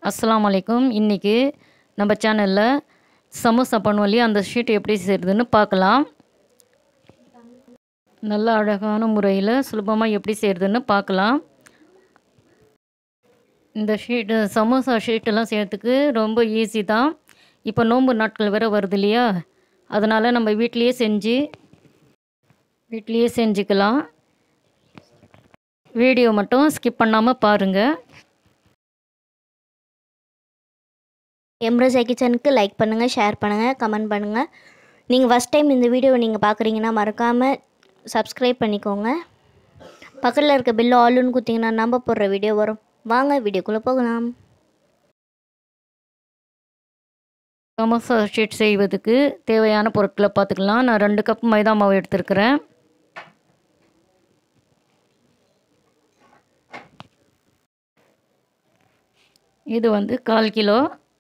அஸ்ஸலாமு அலைக்கும் இன்றைக்கி நம்ம சேனலில் சமோசா பண்ணுவோம் இல்லையா அந்த ஷீட் எப்படி செய்கிறதுன்னு பார்க்கலாம் நல்ல அழகான முறையில் சுலபமாக எப்படி செய்கிறதுன்னு பார்க்கலாம் இந்த ஷீட்டு சமோசா ஷீட்டெல்லாம் செய்கிறதுக்கு ரொம்ப ஈஸி தான் இப்போ நோன்பு நாட்கள் வேறு வருது இல்லையா அதனால் நம்ம வீட்லேயே செஞ்சு வீட்லேயே செஞ்சுக்கலாம் வீடியோ மட்டும் ஸ்கிப் பண்ணாமல் பாருங்கள் எம்ரோசா கிச்சனுக்கு லைக் பண்ணுங்கள் ஷேர் பண்ணுங்கள் கமெண்ட் பண்ணுங்கள் நீங்கள் ஃபஸ்ட் டைம் இந்த வீடியோவை நீங்கள் பார்க்குறீங்கன்னா மறக்காமல் சப்ஸ்கிரைப் பண்ணிக்கோங்க பக்கத்தில் இருக்க பில்லு ஆளுன்னு குத்திங்கன்னா நம்ம போடுற வீடியோ வரும் வாங்க வீடியோக்குள்ளே போகலாம் சமோசா ஷீட் செய்வதுக்கு தேவையான பொருட்களை பார்த்துக்கலாம் நான் ரெண்டு கப் மைதா மாவு எடுத்திருக்கிறேன் இது வந்து கால் கிலோ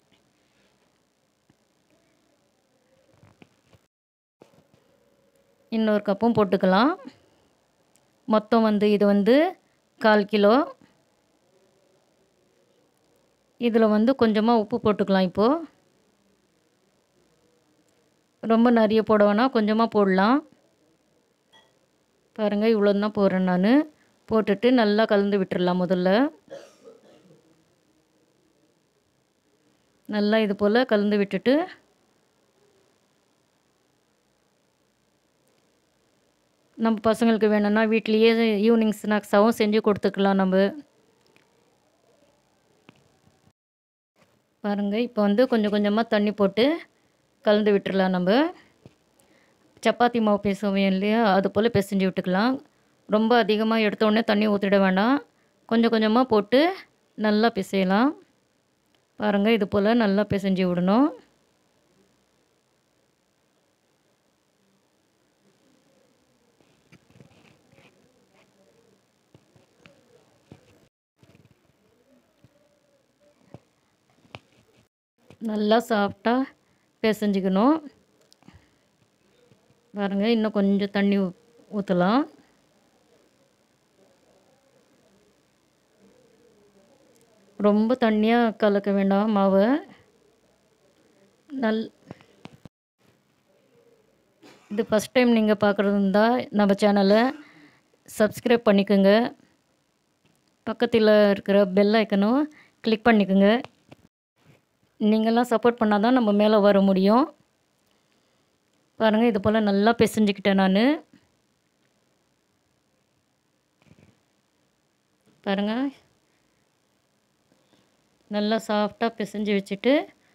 இன்னொரு கப்பும் போட்டுக்கலாம் மொத்தம் வந்து இது வந்து கால் கிலோ இதில் வந்து கொஞ்சமாக உப்பு போட்டுக்கலாம் இப்போது ரொம்ப நிறைய போட வேணாம் கொஞ்சமாக போடலாம் பாருங்கள் இவ்வளோ தான் போடுறேன் நான் போட்டுட்டு நல்லா கலந்து விட்டுடலாம் முதல்ல நல்லா இது போல் கலந்து விட்டுட்டு நம்ம பசங்களுக்கு வேணும்னா வீட்லேயே ஈவினிங் ஸ்நாக்ஸாகவும் செஞ்சு கொடுத்துக்கலாம் நம்ம பாருங்கள் இப்போ வந்து கொஞ்சம் கொஞ்சமாக தண்ணி போட்டு கலந்து விட்டுறலாம் நம்ம சப்பாத்தி மாவு பேசுவோம் இல்லையா அது போல் பிசைஞ்சு விட்டுக்கலாம் ரொம்ப அதிகமாக எடுத்த உடனே தண்ணி ஊற்றிட வேண்டாம் கொஞ்சம் கொஞ்சமாக போட்டு நல்லா பிசையலாம் பாருங்கள் இது போல் நல்லா பிசைஞ்சு விடணும் நல்லா சாஃப்டாக பிசைஞ்சிக்கணும் பாருங்கள் இன்னும் கொஞ்சம் தண்ணி ஊற்றலாம் ரொம்ப தண்ணியாக கலக்க வேண்டாம் மாவை நல் இது ஃபஸ்ட் டைம் நீங்கள் பார்க்குறது இருந்தால் நம்ம சேனலை சப்ஸ்கிரைப் பண்ணிக்கோங்க பக்கத்தில் இருக்கிற பெல் ஐக்கனும் கிளிக் பண்ணிக்கோங்க நீங்கள்லாம் சப்போர்ட் பண்ணால் தான் நம்ம மேலே வர முடியும் பாருங்கள் இது போல் நல்லா பிசைஞ்சிக்கிட்டேன் நான் பாருங்கள் நல்லா சாஃப்டாக பிசைஞ்சு வச்சுட்டு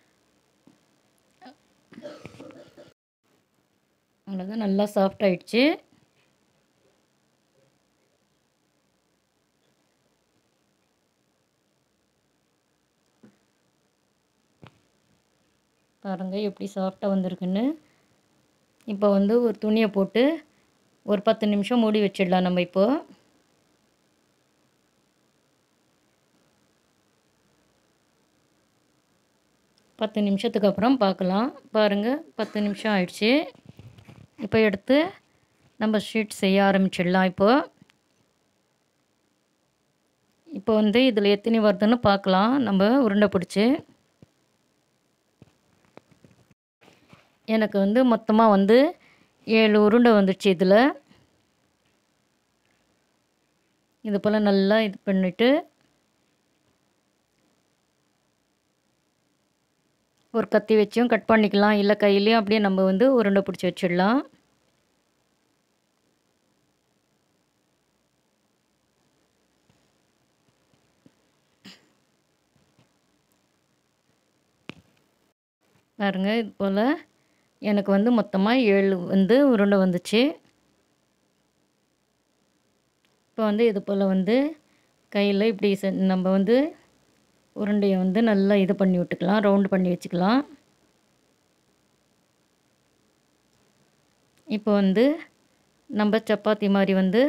அவ்வளோதான் நல்லா சாஃப்ட் ஆயிடுச்சு பாருங்கள் எப்படி சாஃப்டாக வந்திருக்குன்னு இப்போ வந்து ஒரு துணியை போட்டு ஒரு பத்து நிமிஷம் மூடி வச்சிடலாம் நம்ம இப்போது பத்து நிமிஷத்துக்கு அப்புறம் பார்க்கலாம் பாருங்கள் பத்து நிமிஷம் ஆயிடுச்சு இப்போ எடுத்து நம்ம ஷீட் செய்ய ஆரம்பிச்சிடலாம் இப்போது இப்போ வந்து இதில் எத்தனை வருதுன்னு பார்க்கலாம் நம்ம உருண்டை பிடிச்சி எனக்கு வந்து மொத்தமாக வந்து ஏழு உருண்டை வந்துடுச்சு இதில் இது போல் நல்லா இது பண்ணிவிட்டு ஒரு கத்தி வச்சும் கட் பண்ணிக்கலாம் இல்லை கையிலையும் அப்படியே நம்ம வந்து உருண்டை பிடிச்சி வச்சிடலாம் பாருங்க இது போல் எனக்கு வந்து மொத்தமாக ஏழு வந்து உருண்டை வந்துச்சு இப்போ வந்து இது போல் வந்து கையில் இப்படி செ நம்ம வந்து உருண்டையை வந்து நல்லா இது பண்ணி விட்டுக்கலாம் ரவுண்டு பண்ணி வச்சுக்கலாம் இப்போ வந்து நம்ம சப்பாத்தி மாதிரி வந்து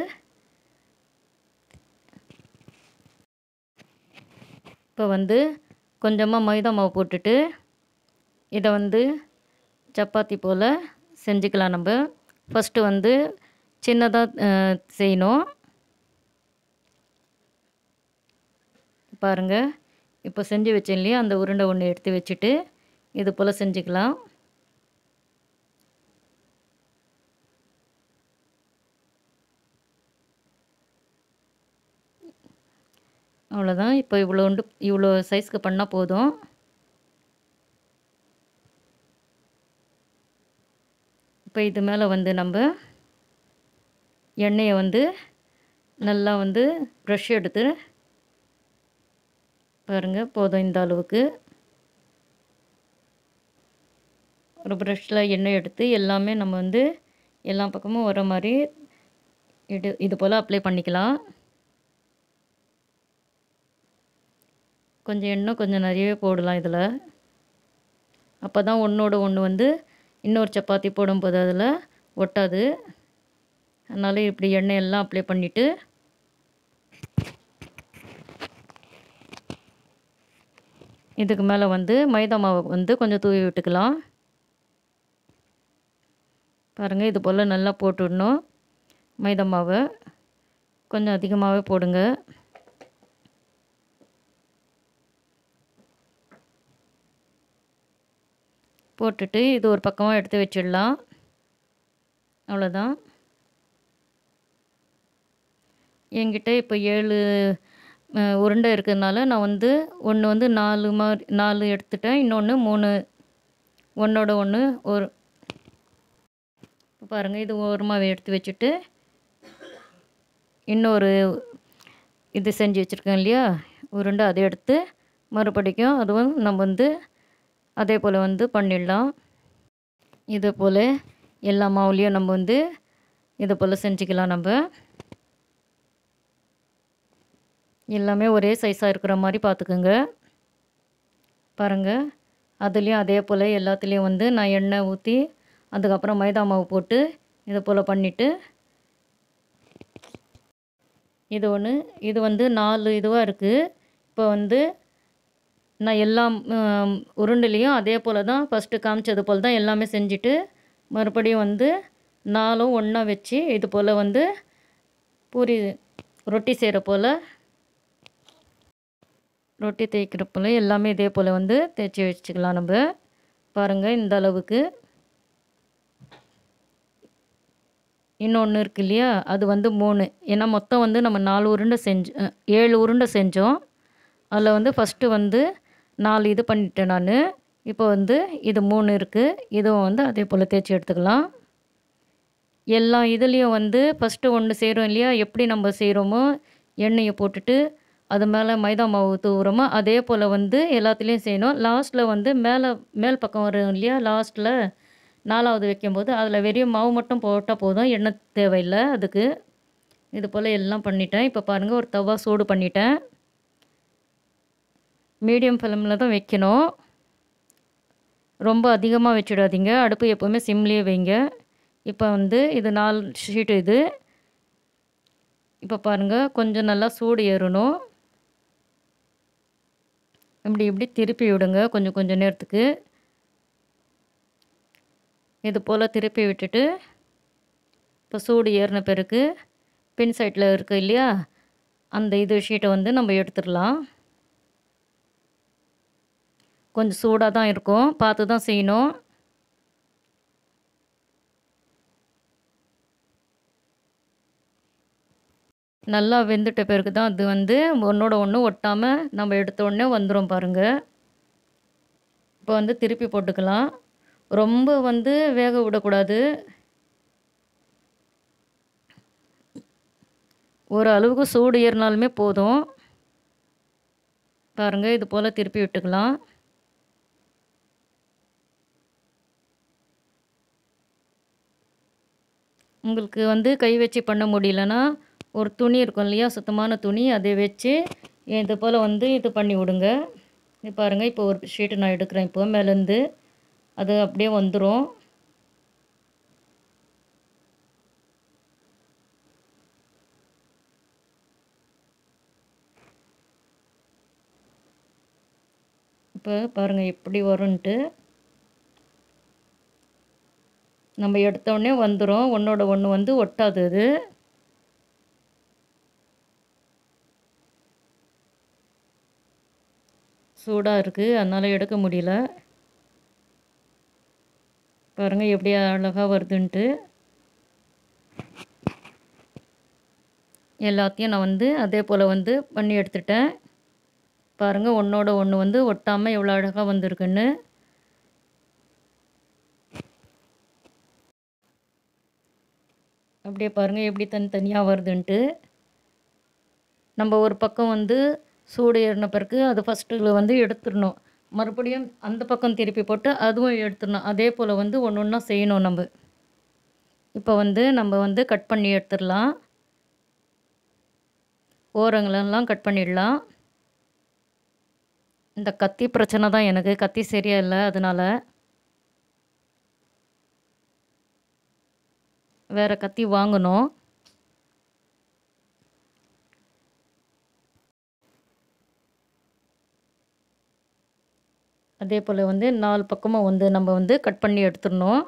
இப்போ வந்து கொஞ்சமாக மைதா மாவு போட்டுட்டு இதை வந்து சப்பாத்தி போல் செஞ்சுக்கலாம் நம்ம ஃபஸ்ட்டு வந்து சின்னதாக செய்யணும் பாருங்கள் இப்போ செஞ்சு வச்சேன் இல்லையா அந்த உருண்டை ஒன்று எடுத்து வச்சுட்டு இது போல் செஞ்சுக்கலாம் அவ்வளோதான் இப்போ இவ்வளோ உண்டு இவ்வளோ சைஸ்க்கு பண்ணால் போதும் இப்போ இது மேலே வந்து நம்ம எண்ணெயை வந்து நல்லா வந்து ப்ரஷ் எடுத்து பாருங்கள் போதும் இந்த அளவுக்கு ஒரு ப்ரஷ்ஷில் எண்ணெய் எடுத்து எல்லாமே நம்ம வந்து எல்லா பக்கமும் வர மாதிரி இது இது போல் அப்ளை பண்ணிக்கலாம் கொஞ்சம் எண்ணெய் கொஞ்சம் நிறையவே போடலாம் இதில் அப்போ தான் ஒன்றோட ஒன்று வந்து இன்னொரு சப்பாத்தி போடும்போது அதில் ஒட்டாது அதனால் இப்படி எண்ணெய் எல்லாம் அப்ளை பண்ணிவிட்டு இதுக்கு மேலே வந்து மைதா மாவை வந்து கொஞ்சம் தூவி விட்டுக்கலாம் பாருங்கள் இது போல் நல்லா போட்டுடணும் மைதா மாவை கொஞ்சம் அதிகமாகவே போடுங்க போட்டுட்டு இது ஒரு பக்கமாக எடுத்து வச்சிடலாம் அவ்வளோதான் என்கிட்ட இப்போ ஏழு அஹ், உருண்டை இருக்கிறதுனால நான் வந்து ஒன்று வந்து நாலு மாதிரி நாலு எடுத்துட்டேன் இன்னொன்று மூணு ஒன்றோட ஒன்று ஒரு இப்போ பாருங்கள் இது ஓரமாக எடுத்து வச்சுட்டு இன்னொரு இது செஞ்சு வச்சுருக்கேன் இல்லையா உருண்டை அதை எடுத்து மறுபடிக்கும் அதுவும் நம்ம வந்து அதே போல் வந்து பண்ணிடலாம் இதே போல் எல்லா மாவுலேயும் நம்ம வந்து இதை போல் செஞ்சுக்கலாம் நம்ம எல்லாமே ஒரே சைஸாக இருக்கிற மாதிரி பார்த்துக்குங்க பாருங்கள் அதுலேயும் அதே போல் எல்லாத்துலேயும் வந்து நான் எண்ணெய் ஊற்றி அதுக்கப்புறம் மைதா மாவு போட்டு இதை போல் பண்ணிவிட்டு இது ஒன்று இது வந்து நாலு இதுவாக இருக்குது இப்போ வந்து நான் எல்லா ம், உருண்டையிலையும் அதே போல் தான் ஃபஸ்ட்டு காமிச்சது போல் தான் எல்லாமே செஞ்சுட்டு மறுபடியும் வந்து நாலும் ஒன்றா வச்சு இது போல் வந்து பூரி ரொட்டி செய்கிற போல் ரொட்டி தேய்க்கிற போல் எல்லாமே இதே போல் வந்து தேய்ச்சி வச்சுக்கலாம் நம்ம பாருங்கள் இந்த அளவுக்கு இன்னொன்று இருக்கு இல்லையா அது வந்து மூணு ஏன்னா மொத்தம் வந்து நம்ம நாலு உருண்டை செஞ்சு அஹ், ஏழு உருண்டை செஞ்சோம் அதில் வந்து ஃபஸ்ட்டு வந்து நாலு இது பண்ணிட்டேன் நான் இப்போ வந்து இது மூணு இருக்குது இதுவும் வந்து அதே போல் தேய்ச்சி எடுத்துக்கலாம் எல்லா இதுலேயும் வந்து ஃபஸ்ட்டு ஒன்று செய்கிறோம் இல்லையா எப்படி நம்ம செய்கிறோமோ எண்ணெயை போட்டுட்டு அது மேலே மைதா மாவு தூவுறோமோ அதே போல் வந்து எல்லாத்துலேயும் செய்யணும் லாஸ்ட்டில் வந்து மேலே மேல் பக்கம் வரும் இல்லையா லாஸ்ட்டில் நாலாவது வைக்கும்போது அதில் வெறும் மாவு மட்டும் போட்டால் போதும் எண்ணெய் தேவையில்லை அதுக்கு இது போல் எல்லாம் பண்ணிட்டேன் இப்போ பாருங்கள் ஒரு தவா சூடு பண்ணிட்டேன் மீடியம் ஃப்ளேமில் தான் வைக்கணும் ரொம்ப அதிகமாக வச்சிடாதீங்க அடுப்பு எப்போவுமே சிம்லேயே வைங்க இப்போ வந்து இது நாலு ஷீட்டு இது இப்போ பாருங்கள் கொஞ்சம் நல்லா சூடு ஏறணும் இப்படி இப்படி திருப்பி விடுங்க கொஞ்சம் கொஞ்சம் நேரத்துக்கு இது போல் திருப்பி விட்டுட்டு இப்போ சூடு ஏறின பிறகு பின் சைடில் இருக்கு இல்லையா அந்த இது ஷீட்டை வந்து நம்ம எடுத்துடலாம் கொஞ்சம் சூடாக தான் இருக்கும் பார்த்து தான் செய்யணும் நல்லா வெந்துட்ட பிறகு தான் அது வந்து ஒன்றோட ஒன்று ஒட்டாமல் நம்ம எடுத்த உடனே வந்துடும் பாருங்கள் இப்போ வந்து திருப்பி போட்டுக்கலாம் ரொம்ப வந்து வேக விடக்கூடாது ஒரு அளவுக்கு சூடு ஏறினாலுமே போதும் பாருங்கள் இது போல் திருப்பி விட்டுக்கலாம் உங்களுக்கு வந்து கை வச்சு பண்ண முடியலன்னா ஒரு துணி இருக்கும் இல்லையா சுத்தமான துணி அதை வச்சு இது போல் வந்து இது பண்ணி விடுங்க இது பாருங்கள் இப்போ ஒரு ஷீட்டு நான் எடுக்கிறேன் இப்போ மேலேருந்து அது அப்படியே வந்துடும் இப்போ பாருங்கள் எப்படி வரும்ன்ட்டு நம்ம எடுத்த உடனே வந்துடும் ஒன்றோட ஒன்று வந்து ஒட்டாது அது சூடாக இருக்குது அதனால் எடுக்க முடியல பாருங்கள் எப்படி அழகாக வருதுன்ட்டு எல்லாத்தையும் நான் வந்து அதே போல் வந்து பண்ணி எடுத்துட்டேன் பாருங்கள் ஒன்றோட ஒன்று வந்து ஒட்டாமல் எவ்வளோ அழகாக வந்திருக்குன்னு அப்படியே பாருங்கள் எப்படி தனித்தனியாக வருதுன்ட்டு நம்ம ஒரு பக்கம் வந்து சூடு ஏறின பிறகு அது ஃபஸ்ட்டில் வந்து எடுத்துடணும் மறுபடியும் அந்த பக்கம் திருப்பி போட்டு அதுவும் எடுத்துடணும் அதே போல் வந்து ஒன்று ஒன்றா செய்யணும் நம்ம இப்போ வந்து நம்ம வந்து கட் பண்ணி எடுத்துடலாம் ஓரங்களெல்லாம் கட் பண்ணிடலாம் இந்த கத்தி பிரச்சனை தான் எனக்கு கத்தி சரியா இல்லை அதனால் வேறு கத்தி வாங்கணும் அதே போல் வந்து நாலு பக்கமும் வந்து நம்ம வந்து கட் பண்ணி எடுத்துடணும்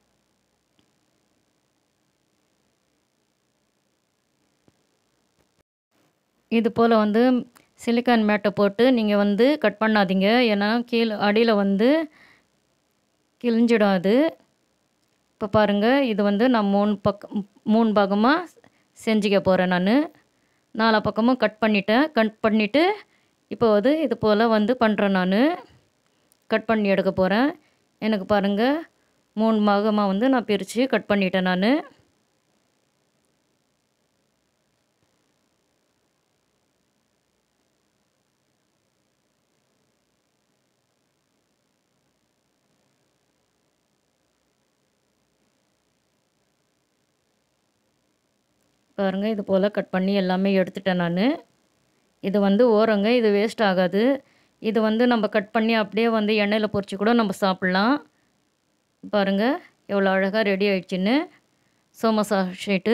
இது போல் வந்து சிலிக்கான் மேட்டை போட்டு நீங்கள் வந்து கட் பண்ணாதீங்க ஏன்னா கீழே அடியில் வந்து கிழிஞ்சிடும் அது இப்போ பாருங்கள் இது வந்து நான் மூணு பக்கம் மூணு பாகமாக செஞ்சுக்க போகிறேன் நான் நாலா பக்கமும் கட் பண்ணிட்டேன் கட் பண்ணிவிட்டு இப்போ வந்து இது போல் வந்து பண்ணுறேன் நான் கட் பண்ணி எடுக்க போகிறேன் எனக்கு பாருங்கள் மூணு பாகமாக வந்து நான் பிரித்து கட் பண்ணிட்டேன் நான் பாருங்கள் இது போல் கட் பண்ணி எல்லாமே எடுத்துட்டேன் நான் இது வந்து ஓரங்க இது வேஸ்ட் ஆகாது இது வந்து நம்ம கட் பண்ணி அப்படியே வந்து எண்ணெயில் பொரிச்சு கூட நம்ம சாப்பிட்லாம் பாருங்கள் எவ்வளோ அழகாக ரெடி ஆயிடுச்சுன்னு சோமசா ஷீட்டு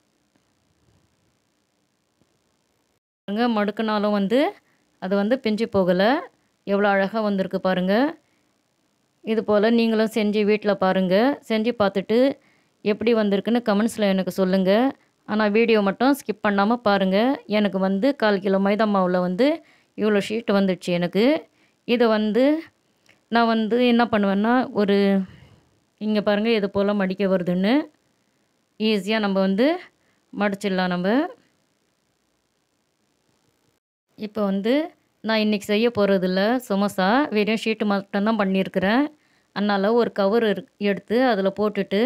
பாருங்க மடுக்குனாலும் வந்து அது வந்து பிஞ்சு போகலை எவ்வளோ அழகாக வந்திருக்கு பாருங்கள் இது போல் நீங்களும் செஞ்சு வீட்டில் பாருங்கள் செஞ்சு பார்த்துட்டு எப்படி வந்திருக்குன்னு கமெண்ட்ஸில் எனக்கு சொல்லுங்கள் ஆனால் வீடியோ மட்டும் ஸ்கிப் பண்ணாமல் பாருங்கள் எனக்கு வந்து கால் கிலோ மைதா மாவில் வந்து இவ்வளோ ஷீட் வந்துடுச்சு எனக்கு இதை வந்து நான் வந்து என்ன பண்ணுவேன்னா ஒரு இங்கே பாருங்கள் இது போல் மடிக்க வருதுன்னு ஈஸியாக நம்ம வந்து மடிச்சிடலாம் நம்ம இப்போ வந்து நான் இன்றைக்கி செய்ய போகிறதில்ல சுமசா வெறும் ஷீட்டு மட்டும்தான் பண்ணியிருக்கிறேன் அதனால் ஒரு கவர் எடுத்து அதில் போட்டுட்டு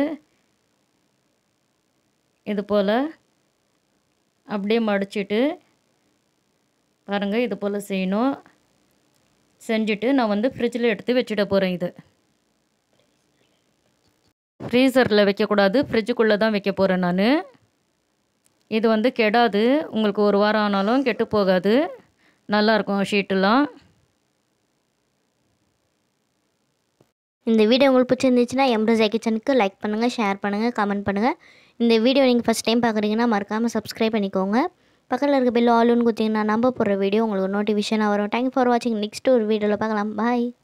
இது போல் அப்படியே மடிச்சிட்டு பாருங்கள் இது போல் செய்யணும் செஞ்சுட்டு நான் வந்து ஃப்ரிட்ஜில் எடுத்து வச்சுட போகிறேன் இது ஃப்ரீசரில் வைக்கக்கூடாது ஃப்ரிட்ஜுக்குள்ளே தான் வைக்க போகிறேன் நான் இது வந்து கெடாது உங்களுக்கு ஒரு வாரம் ஆனாலும் கெட்டு போகாது நல்லாயிருக்கும் ஷீட்டெல்லாம் இந்த வீடியோ உங்களுக்கு பிடிச்சிருந்துச்சுன்னா எம்ரோசை கிச்சனுக்கு லைக் பண்ணுங்கள் ஷேர் பண்ணுங்கள் கமெண்ட் பண்ணுங்கள் இந்த வீடியோ நீங்கள் ஃபஸ்ட் டைம் பார்க்குறீங்கன்னா மறக்காமல் சப்ஸ்கிரைப் பண்ணிக்கோங்க பக்கத்தில் இருக்க பெல் ஆலுன்னு குத்திங்கன்னா நம்ப போடுற வீடியோ உங்களுக்கு நோட்டிஃபிகேஷனாக வரும் தேங்க் ஃபார் வாட்சிங் நெக்ஸ்ட் ஒரு வீடியோவில் பார்க்கலாம் பாய்